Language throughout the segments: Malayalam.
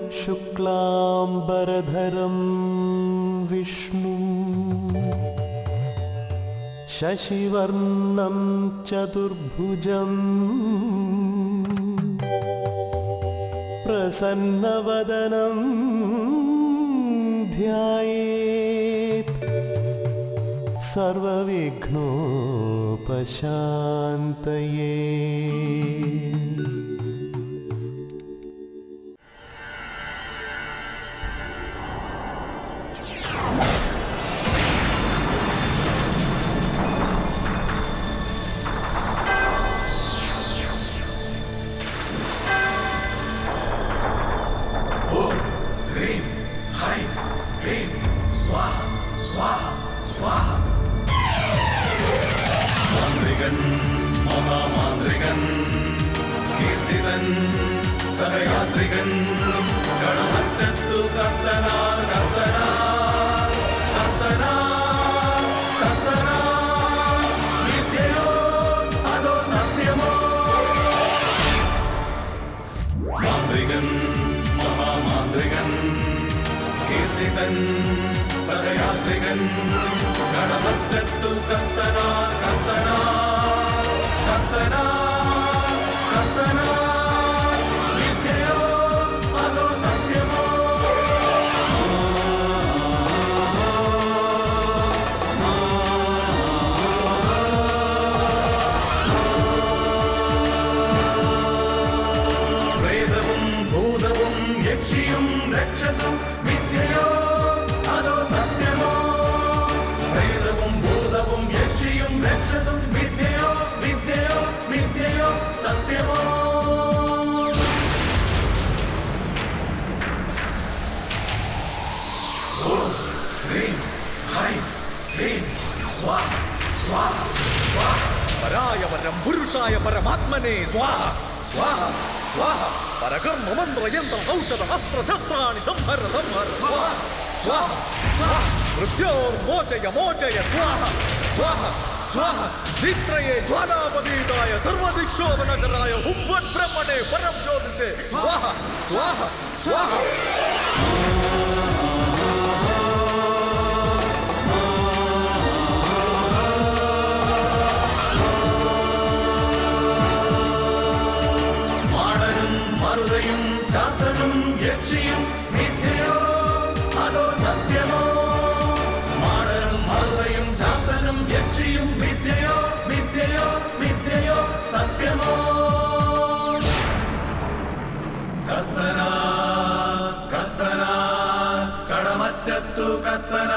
शुक्लाम्बरधरं विष्णु शशिवर्णं चतुर्भुजम् प्रसन्नवदनं ध्यायेत् सर्वविघ्नोपशान्तये ह्रीं ह्रैं क्लीं स्वाहा स्वाहा स्वाहा മാന്ത്രികൻ മഹാമാന്ത്രികൻ കീർത്തിതൻ സഹയാത്രികൻ കടമറ്റത്തു കർത്തനാ കർത്തനാ കർത്തനാ കർത്തനാ വിദ്യയോ അതോ സത്യമോ മാന്ത്രികൻ മഹാമാന്ത്രികൻ കീർത്തിതൻ സഹയാത്രികൻ കടമറ്റത്തു കത്തനാ കത്തനാ കത്തനാ കത്തനാ വിദ്യയോ അതോ സത്യമോ പ്രേതവും ഭൂതവും യക്ഷിയും രക്ഷസും വിദ്യയോ അതോ സത്യമോ പ്രേതവും ഭൂതവും യക്ഷിയും രക്ഷസും വിദ്യയോ വിദ്യയോ വിദ്യയോ സത്യമോ ഓം ഹ്രീം ഹൈം ക്ലീം സ്വാഹ സ്വാഹ സ്വാഹ പരായ പരം പുരുഷായ പരമാത്മനെ സ്വാഹ സ്വാഹ സ്വാഹ പരകർമ്മ മന്ത്ര യന്ത്ര ഔഷധ അസ്ത്ര ശസ്ത്രാണി സംഹര സംഹര സ്വാഹ സ്വാഹ സ്വാഹ മൃത്യോർ മോചയ മോചയ സ്വാഹ സ്വാഹ സ്വാഹ നിത്രയെ ജ്വാലാപതീതായ സർവദിക്ഷോഭനകരായ ഹുവ്വത് ബ്രഹ്മണേ പരം ജ്യോതിഷേ സ്വാഹ സ്വാഹ സ്വാഹ മാടനും മറുതയും ചാത്തനും യക്ഷിയും മിഥ്യയോ അതോ സത്യമോ മാടനും മറുതയും ചാത്തനും യക്ഷിയും മിഥ്യയോ മിഥ്യയോ മിഥ്യയോ സത്യമോ കത്തന കത്തന കടമറ്റത്തു കത്തന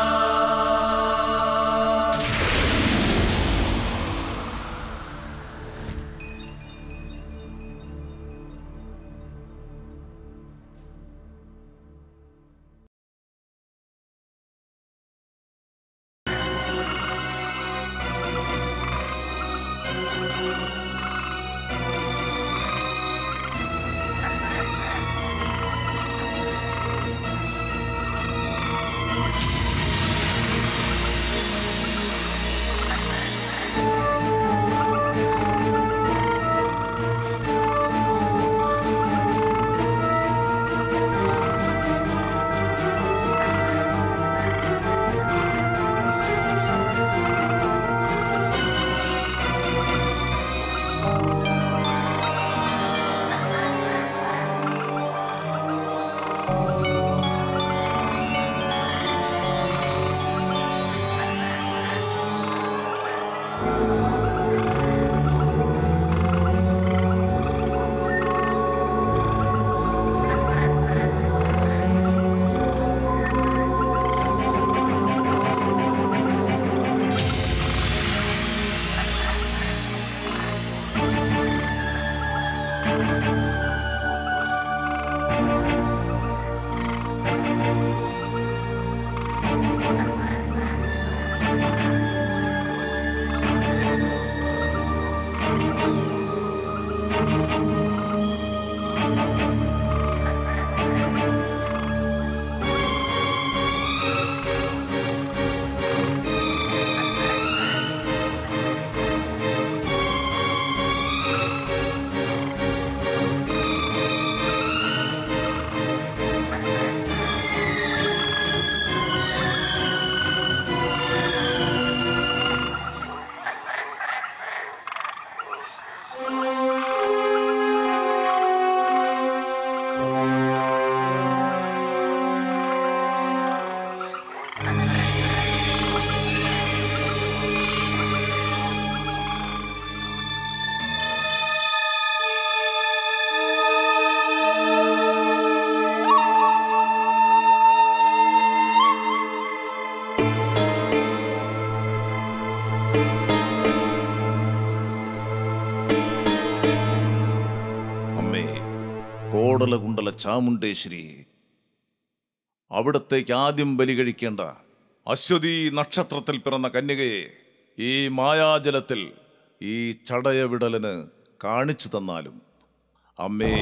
ചാമുണ്ടേശ്വരി അവിടത്തേക്ക് ആദ്യം ബലി കഴിക്കേണ്ട അശ്വതി നക്ഷത്രത്തിൽ പിറന്ന കന്യകയെ ഈ മായാജലത്തിൽ ഈ ചടയവിടലന് കാണിച്ചു തന്നാലും അമ്മേ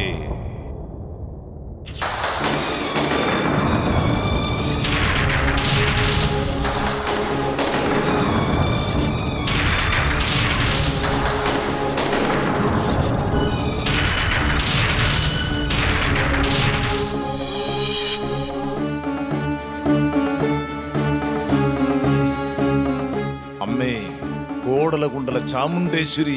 അമ്മേ കോടല കുണ്ടല ചാമുണ്ടേശ്വരി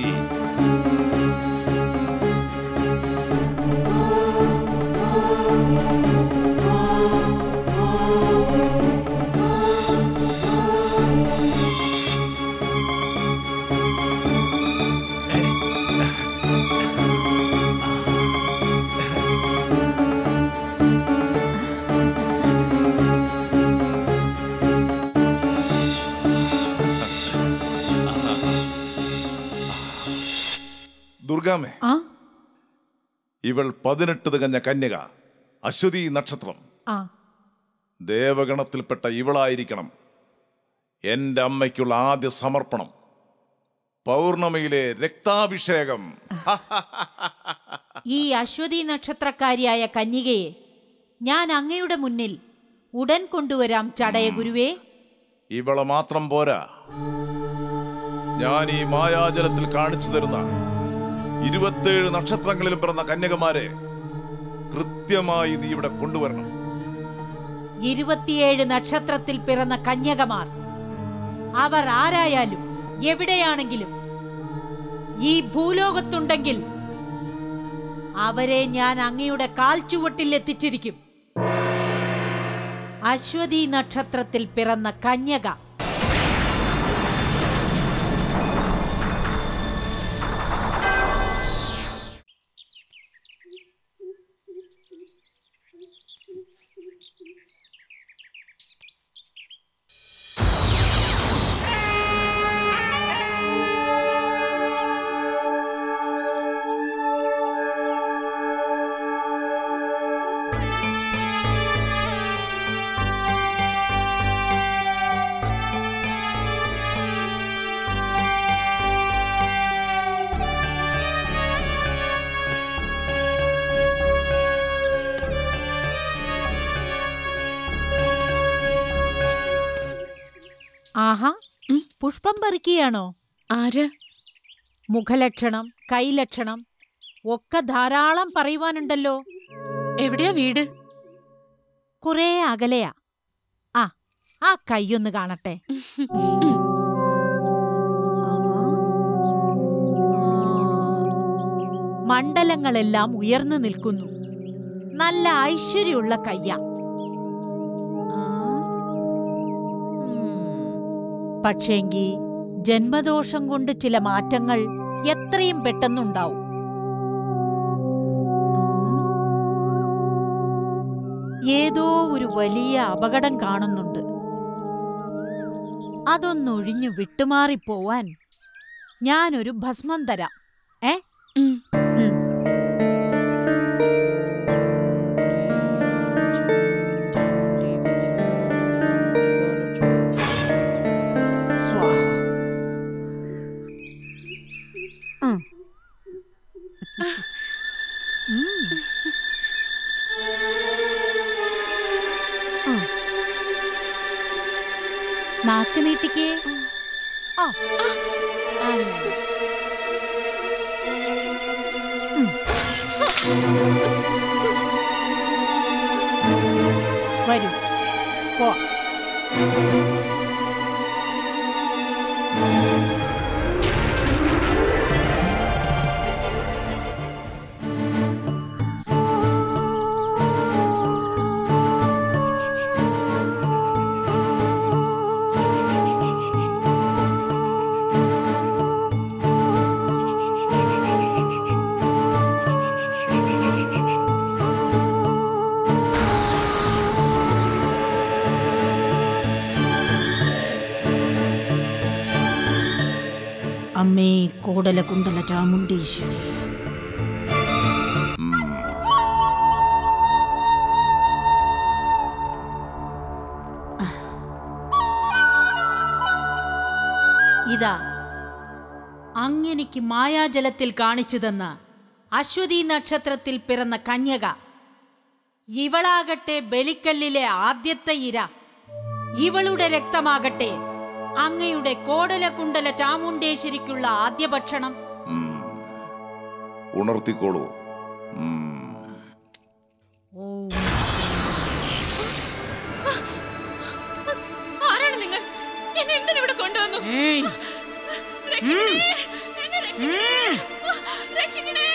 ദുർഗാമേ ആ ഇവൾ പതിനെട്ട് തികഞ്ഞ കന്യക അശ്വതി നക്ഷത്രം ആ ദേവഗണത്തിൽപ്പെട്ട ഇവളായിരിക്കണം എൻ്റെ അമ്മയ്ക്കുള്ള ആദ്യ സമർപ്പണം പൗർണമിയിലെ രക്താഭിഷേകം ഈ അശ്വതി നക്ഷത്രക്കാരിയായ കന്യകയെ ഞാൻ അങ്ങയുടെ മുന്നിൽ ഉടൻ കൊണ്ടുവരാം ചടയ ഗുരുവേ ഇവളെ മാത്രം പോരാ ഞാൻ ഈ മായാജലത്തിൽ കാണിച്ചു തരുന്ന ഇരുപത്തേഴ് നക്ഷത്രങ്ങളിലും പിറന്ന കന്യകമാരെ കൃത്യമായി നീ ഇവിടെ കൊണ്ടുവരണം ഇരുപത്തിയേഴ് നക്ഷത്രത്തിൽ പിറന്ന കന്യകമാർ അവർ ആരായാലും എവിടെയാണെങ്കിലും ഈ ഭൂലോകത്തുണ്ടെങ്കിൽ അവരെ ഞാൻ അങ്ങയുടെ കാൽച്ചുവട്ടിൽ എത്തിച്ചിരിക്കും അശ്വതി നക്ഷത്രത്തിൽ പിറന്ന കന്യക ആഹാ പുഷ്പം പറിക്കുകയാണോ ആര് മുഖലക്ഷണം കൈലക്ഷണം ഒക്കെ ധാരാളം പറയുവാനുണ്ടല്ലോ എവിടെയാ വീട് കുറേ അകലെയാ ആ ആ കൈയൊന്ന് കാണട്ടെ മണ്ഡലങ്ങളെല്ലാം ഉയർന്നു നിൽക്കുന്നു നല്ല ഐശ്വര്യമുള്ള കയ്യ പക്ഷേങ്കി ജന്മദോഷം കൊണ്ട് ചില മാറ്റങ്ങൾ എത്രയും പെട്ടെന്നുണ്ടാവും ഏതോ ഒരു വലിയ അപകടം കാണുന്നുണ്ട് അതൊന്നൊഴിഞ്ഞു വിട്ടുമാറിപ്പോവാൻ ഞാനൊരു ഭസ്മം തരാം ഏ ഉം. ഉം. സ്വാഹ. ഉം. ഉം. ഉം. നാക്ക് നീട്ടിക്കേ ആ അങ്ങനെ. ഉം. വരൂ പോ അമ്മേ കോടല കുണ്ടല ചാമുണ്ടീശ്വരി ഇതാ അങ്ങെനിക്ക് മായാജലത്തിൽ കാണിച്ചു തന്ന അശ്വതി നക്ഷത്രത്തിൽ പിറന്ന കന്യക ഇവളാകട്ടെ ബലിക്കല്ലിലെ ആദ്യത്തെ ഇര ഇവളുടെ രക്തമാകട്ടെ അങ്ങയുടെ കോടലകുണ്ടല ചാമുണ്ടേശ്വരിക്കുള്ള ആദ്യ ഭക്ഷണം ഉം. ഉണർത്തിക്കോളൂ ഉം. ആരാണ് നിങ്ങൾ എന്നെ എന്തിനാ ഇവിടെ കൊണ്ടുവന്നു രക്ഷിക്കണേ! എന്നെ രക്ഷിക്കണേ! രക്ഷിക്കണേ!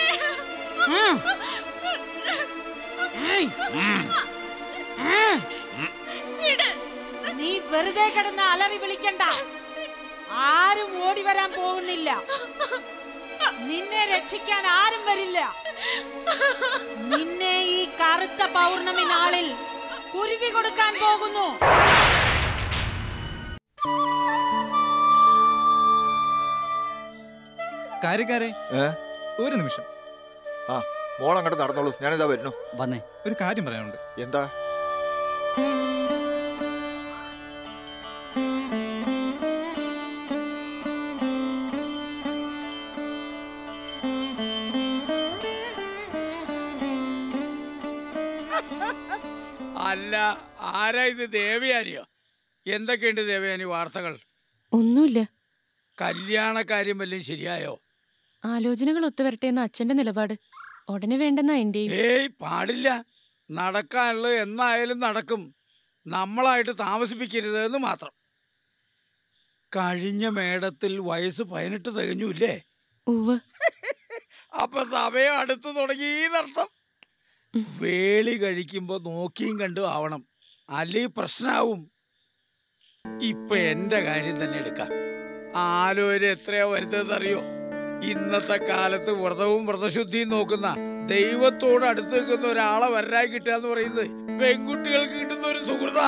വിട്! നീ വെറുതെ കിടന്ന് അലറി വിളിക്കണ്ട ആരും ഓടി വരാൻ പോകുന്നില്ല നിന്നെ രക്ഷിക്കാൻ ആരും വരില്ല നിന്നെ ഈ കറുത്ത പൗർണമി നാളിൽ കുരുതി കൊടുക്കാൻ പോകുന്നു കാര്യക്കാരെ ഏ? ഒരു നിമിഷം ആ മോൾ അങ്ങോട്ട് നടന്നോളൂ ഞാനിതാ വരുന്നു വന്നേ ഒരു കാര്യം പറയാനുണ്ട് എന്താ അല്ല ആരാ ഇത് ദേവയാനിയോ എന്തൊക്കെയുണ്ട് ദേവയാനി വാർത്തകൾ ഒന്നുമില്ല കല്യാണ കാര്യം വല്ലതും ശരിയായോ ആലോചനകൾ ഒത്തുവരട്ടെ എന്ന അച്ഛന്റെ നിലപാട് ഉടനെ വേണ്ടെന്നാ എന്റെയും ഏയ് പാടില്ല നടക്കാനുള്ളത് എന്നായാലും നടക്കും നമ്മളായിട്ട് താമസിപ്പിക്കരുത് എന്ന് മാത്രം കഴിഞ്ഞ മേടത്തിൽ വയസ്സ് പതിനെട്ട് തികഞ്ഞൂല്ലേ ഉവ് അപ്പൊ സമയം അടുത്തു തുടങ്ങി എന്നർത്ഥം വേളി കഴിക്കുമ്പോ നോക്കിയും കണ്ടും ആവണം അല്ലേ പ്രശ്നാവും ഇപ്പൊ എന്റെ കാര്യം തന്നെ എടുക്കാം ആലോചന എത്രയാ വരുന്നതെന്നറിയോ ഇന്നത്തെ കാലത്ത് വ്രതവും വ്രതശുദ്ധിയും നോക്കുന്ന ദൈവത്തോട് അടുത്ത് നിൽക്കുന്ന ഒരാളെ വരായി കിട്ടുക എന്ന് പറയുന്നത് പെൺകുട്ടികൾക്ക് കിട്ടുന്ന ഒരു സുഹൃത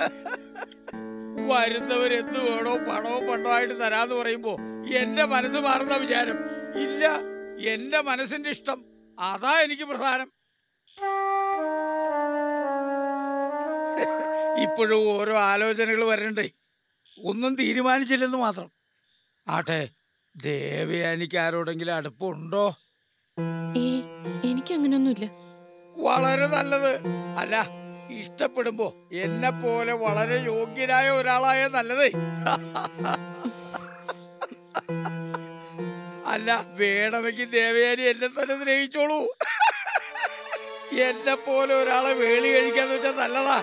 വരുന്നവർ എന്ത് വേണോ പണവും പണ്ടോ ആയിട്ട് തരാന്ന് പറയുമ്പോ എന്റെ മനസ്സ് മാറുന്ന വിചാരം ഇല്ല എന്റെ മനസ്സിന്റെ ഇഷ്ടം അതാ എനിക്ക് പ്രധാനം ഇപ്പോഴും ഓരോ ആലോചനകൾ വരണ്ടേ ഒന്നും തീരുമാനിച്ചില്ലെന്ന് മാത്രം ആട്ടെ ദേവയാനിക്ക് ആരോടെങ്കിലും അടുപ്പമുണ്ടോ ഏ എനിക്ക് അങ്ങനെയൊന്നുമില്ല വളരെ നല്ലത് അല്ല ഇഷ്ടപ്പെടുമ്പോ എന്നെ പോലെ വളരെ യോഗ്യനായ ഒരാളായ നല്ലതേ അല്ല വേണമെങ്കിൽ ദേവയാനി എന്നെ തന്നെ സ്നേഹിച്ചോളൂ എന്നെ പോലെ ഒരാളെ വേളി കഴിക്കാന്ന് വെച്ചാൽ നല്ലതാ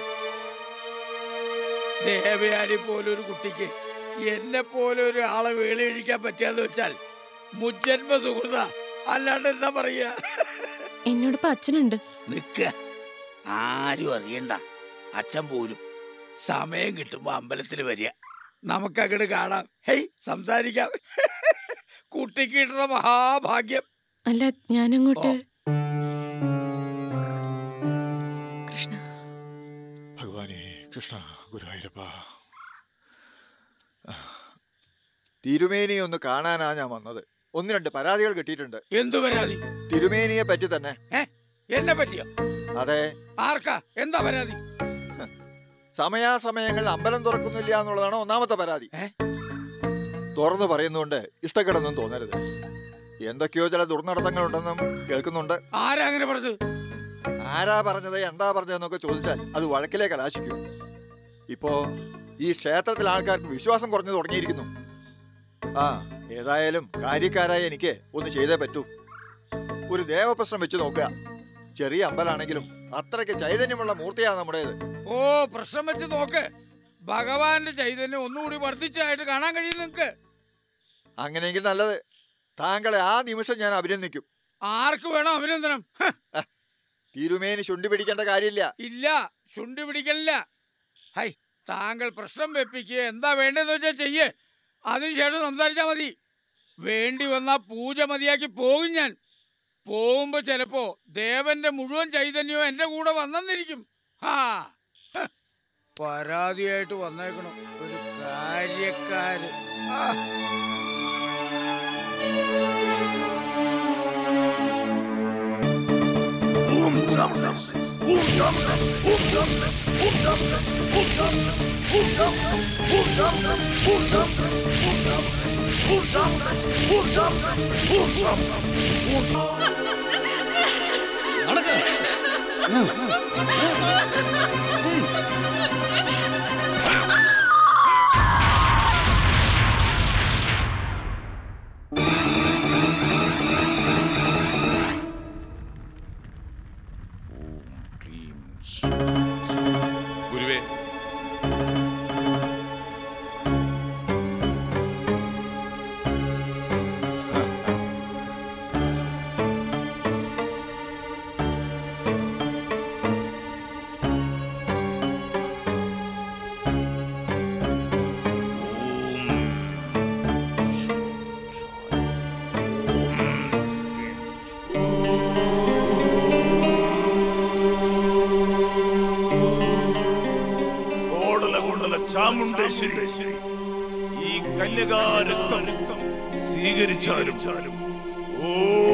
ദേവയാനി പോലെ ഒരു കുട്ടിക്ക് എന്നെ പോലെ ഒരാളെ വേളി കഴിക്കാൻ പറ്റിയാന്ന് വെച്ചാൽ മുജ്ജന്മ സുഹൃത അല്ലാണ്ട് എന്താ പറയാ എന്നോടൊപ്പം അച്ഛനുണ്ട് നിക്ക ആരും അറിയണ്ട അച്ഛൻ പോരും സമയം കിട്ടുമ്പോ അമ്പലത്തിൽ വരിക നമുക്ക് അങ്ങോട്ട് കാണാം ഹേയ് സംസാരിക്കാം കുട്ടിക്ക് കിട്ടുന്ന മഹാഭാഗ്യം അല്ല ഞാനങ്ങോട്ട് കൃഷ്ണ ഭഗവാനെ കൃഷ്ണ ഗുരുവായൂരപ്പ തിരുമേനിയെ ഒന്ന് കാണാനാ ഞാൻ വന്നത് ഒന്ന് രണ്ട് പരാതികൾ കിട്ടിയിട്ടുണ്ട് എന്തു പരാതി തിരുമേനിയെ പറ്റി തന്നെ ഏ എന്നെ പറ്റിയോ അതെ ആർക്കാ എന്താ പരാതി സമയാസമയങ്ങളിൽ അമ്പലം തുറക്കുന്നില്ല എന്നുള്ളതാണ് ഒന്നാമത്തെ പരാതി ഏ? തുറന്നു പറയുന്നുകൊണ്ട് ഇഷ്ടക്കേടൊന്നും തോന്നരുത് എന്തൊക്കെയോ ചില ദുർനടത്തങ്ങളുണ്ടെന്നും കേൾക്കുന്നുണ്ട് ആരാ അങ്ങനെ പറഞ്ഞത് ആരാ പറഞ്ഞത് എന്താ പറഞ്ഞതെന്നൊക്കെ ചോദിച്ചാൽ അത് വഴക്കിലേ കലാശിക്കും ഇപ്പോ ഈ ക്ഷേത്രത്തിൽ ആൾക്കാർക്ക് വിശ്വാസം കുറഞ്ഞു തുടങ്ങിയിരിക്കുന്നു ആ ഏതായാലും കാര്യക്കാരായ എനിക്ക് ഒന്ന് ചെയ്തേ പറ്റൂ ഒരു ദേവപ്രശ്നം വെച്ച് നോക്കുക ചെറിയ അമ്പലാണെങ്കിലും അത്രയ്ക്ക് ചൈതന്യമുള്ള മൂർത്തിയാണ് നമ്മുടേത് ഓ പ്രശ്നം വെച്ച് നോക്ക് ഭഗവാന്റെ ചൈതന്യം ഒന്നുകൂടി വർദ്ധിച്ചായിട്ട് കാണാൻ കഴിയും നിങ്ങക്ക് അങ്ങനെയെങ്കിൽ നല്ലത് താങ്കളെ ആ നിമിഷം ഞാൻ അഭിനന്ദിക്കും ആർക്ക് വേണം അഭിനന്ദനം ഹ്, തിരുമേനി ചുണ്ടി പിടിക്കേണ്ട കാര്യമില്ല ഇല്ല ചുണ്ടി പിടിക്കലില്ല ഹൈ താങ്കൾ പ്രശ്നം വെപ്പിക്കുക എന്താ വേണ്ടതെന്ന് വെച്ചാൽ ചെയ്യ് അതിനുശേഷം സംസാരിച്ചാൽ മതി വേണ്ടി വന്നാ പൂജ മതിയാക്കി പോകും ഞാൻ പോകുമ്പോ ചിലപ്പോ ദേവന്റെ മുഴുവൻ ചൈതന്യവും എന്റെ കൂടെ വന്നെന്നിരിക്കും ഹാ ഹ്, പരാതിയായിട്ട് വന്നേക്കണം ഒരു കാര്യക്കാര് ആ ഓം ശം ശം ഗുരുവേ ഓടല കൊണ്ടല ചാമുണ്ടേശ്വരി ഈ കന്യകാരക്തം സ്വീകരിച്ചാലും ഓം